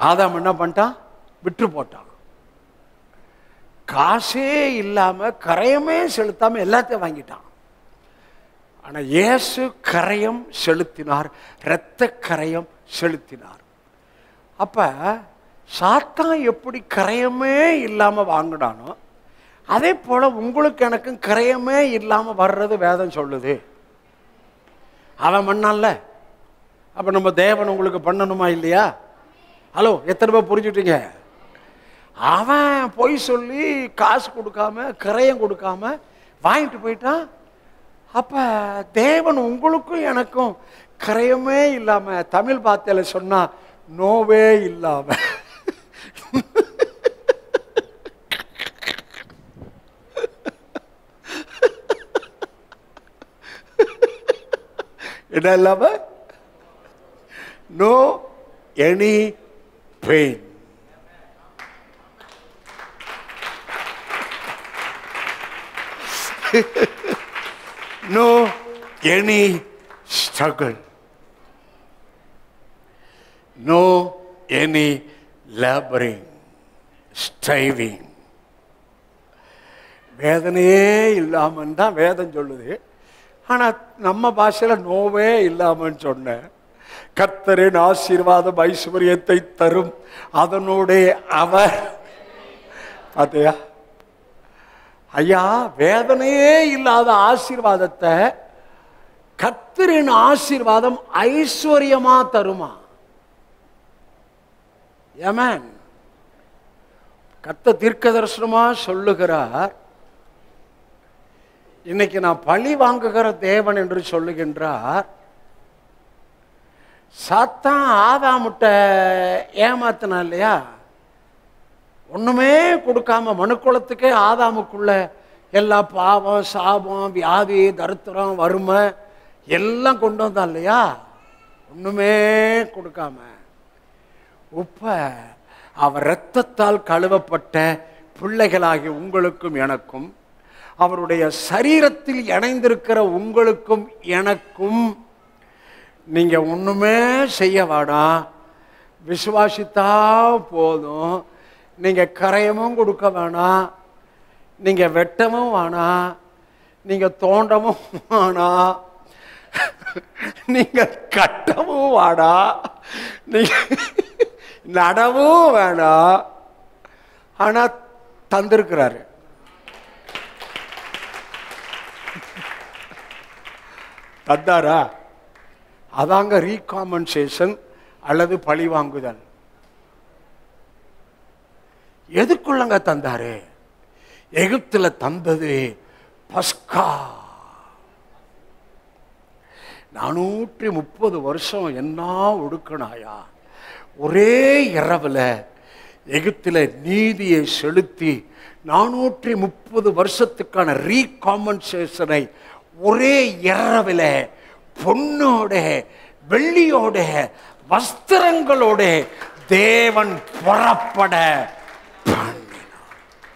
ஆதாம் என்ன பண்ணிட்டான் விட்டு போட்டான் காசே இல்லாம கரையமே செலுத்தாம எல்லாத்தையும் வாங்கிட்டான் ஆனா இயேசு கரையம் செலுத்தினார் இரத்த கரையம் செலுத்தினார் அப்ப சாத்தான் எப்படி கரையமே இல்லாம வாங்கினானோ அதே போல உங்களுக்கு எனக்கும் கரையமே இல்லாம வர்றது வேதம் சொல்லுது அவன் பண்ணான்ல அப்ப நம்ம தேவன் உங்களுக்கு பண்ணணுமா இல்லையா ஹலோ எத்தனை பேர் புரிஞ்சுட்டீங்க அவன் பொய் சொல்லி காசு கொடுக்காம கிரயம் கொடுக்காம வாங்கிட்டு போயிட்டான் அப்ப தேவன் உங்களுக்கும் எனக்கும் கிரயமே இல்லாம தமிழ் வார்த்தையில சொன்னா நோவே இல்லாம என்ன இல்லாம no any pain no any struggle, no any laboring, striving. வேதனையே இல்லாமன்னு தான் வேதம் சொல்லுது ஆனா நம்ம பாஷையில நோவே இல்லாமன்னு சொன்னேன் கர்த்தரின் ஆசீர்வாதம் ஐஸ்வர்யத்தை தரும் அதனோட அவர் பார்த்தியா ஐயா வேதனையே இல்லாத ஆசீர்வாதத்தை கர்த்தரின் ஆசீர்வாதம் ஐஸ்வர்யமா தருமா ஏமேன் கத்த தீர்க்க தரிசனமா சொல்லுகிறார் இன்னைக்கு நான் பழி வாங்குகிற தேவன் என்று சொல்லுகின்றார் சாத்தான் ஆதாமுட்ட ஏமாத்தினா இல்லையா ஒண்ணுமே கொடுக்காம மனுக்குலத்துக்கே ஆதாமுக்குள்ள எல்லா பாவம் சாபம் வியாதி தரித்திரம் வறுமை எல்லாம் கொண்டு வந்தான் இல்லையா ஒண்ணுமே கொடுக்காம உப்ப அவர் இரத்தத்தால் கழுவப்பட்ட பிள்ளைகளாகிய உங்களுக்கும் எனக்கும் அவருடைய சரீரத்தில் இணைந்திருக்கிற உங்களுக்கும் எனக்கும் நீங்க ஒண்ணுமே செய்ய வேண்டாம் விசுவாசித்தா போதும் நீங்க கரையமும் கொடுக்க வேணாம் நீங்க வெட்டமும் வேணாம் நீங்க தோண்டமும் வேணாம் நீங்க கட்டவும் வாடா நீங்க நடவும் வேணாம் ஆனா தந்திருக்கிறாரு தந்தாரா அதாங்க ரீகாம்பன்சேஷன் அல்லது பழி வாங்குதல் எதுக்குள்ளங்க தந்தாரு எகிப்துல தந்தது பஸ்கா நானூற்றி முப்பது வருஷம் என்ன ஒடுக்கணாயா ஒரே இரவுல எகிப்தில நீதியை செலுத்தி நானூற்றி முப்பது வருஷத்துக்கான ரீகாம்பன்சேஷனை ஒரே இரவில் பொண்ணோட வெள்ளியோட வஸ்திரங்களோட தேவன் புறப்பட பண்ணினார்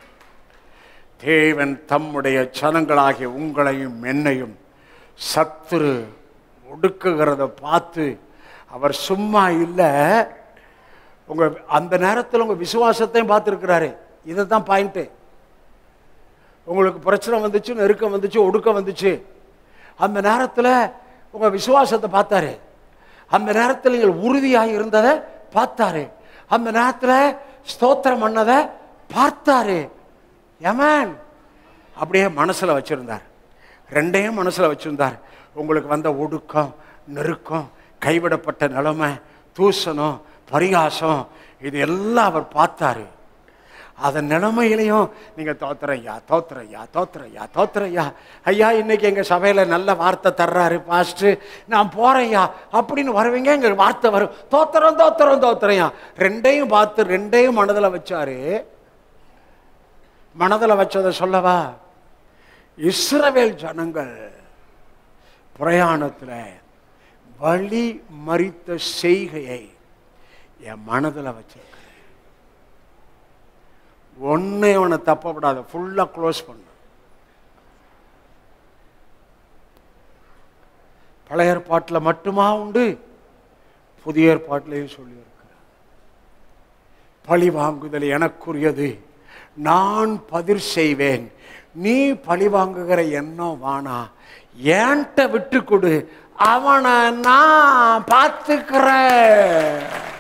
தேவன் தம்முடைய ஜனங்களாகிய உங்களையும் என்னையும் சத்துரு ஒடுக்குகிறத பார்த்து அவர் சும்மா இல்லை உங்க அந்த நேரத்தில் உங்க விசுவாசத்தையும் பார்த்துருக்கிறாரு இதுதான் பாயிண்ட்டு உங்களுக்கு பிரச்சனை வந்துச்சு நெருக்கம் வந்துச்சு ஒடுக்கம் வந்துச்சு அந்த நேரத்தில் உங்க விசுவாசத்தை பார்த்தாரு அந்த நேரத்தில் நீங்கள் உறுதியாக இருந்ததை பார்த்தாரு அந்த நேரத்தில் ஸ்தோத்திரம் பண்ணதை பார்த்தாரு ஏமேன் அப்படியே மனசுல வச்சிருந்தார் ரெண்டையும் மனசுல வச்சிருந்தார் உங்களுக்கு வந்த ஒடுக்கம் நெருக்கம் கைவிடப்பட்ட நிலைமை தூசணம் பரிகாசம் இது எல்லாம் அவர் பார்த்தாரு அதன் நிலைமையிலையும் நீங்க தோத்துறையா தோத்துறையா தோத்துறையா தோத்துறையா ஐயா இன்னைக்கு எங்க சபையில நல்ல வார்த்தை தர்றாரு பாஸ்ட் நான் போறேன்யா அப்படின்னு வருவீங்க எங்க வார்த்தை வரும் தோத்துறோம் தோத்துறோம் தோத்துறையா ரெண்டையும் பார்த்து ரெண்டையும் மனதில் வச்சாரு மனதில் வச்சதை சொல்லவா இஸ்ரவேல் ஜனங்கள் பிரயாணத்துல வழி மறித்த செய்கையை என் மனதில் வச்சிருக்கிறேன் ஒன்னே அவனை தப்ப விடாத ஃபுல்லா க்ளோஸ் பண்ணு பழைய ஏற்பாட்டில் மட்டுமா உண்டு புதிய ஏற்பாட்டிலையும் சொல்லியிருக்கிறார் பழி வாங்குதல் எனக்குரியது நான் பதில் செய்வேன் நீ பழி வாங்குகிற எண்ணம் வானா ஏன்ட்ட விட்டு கொடு அவனை நான் பார்த்துக்கிறேன்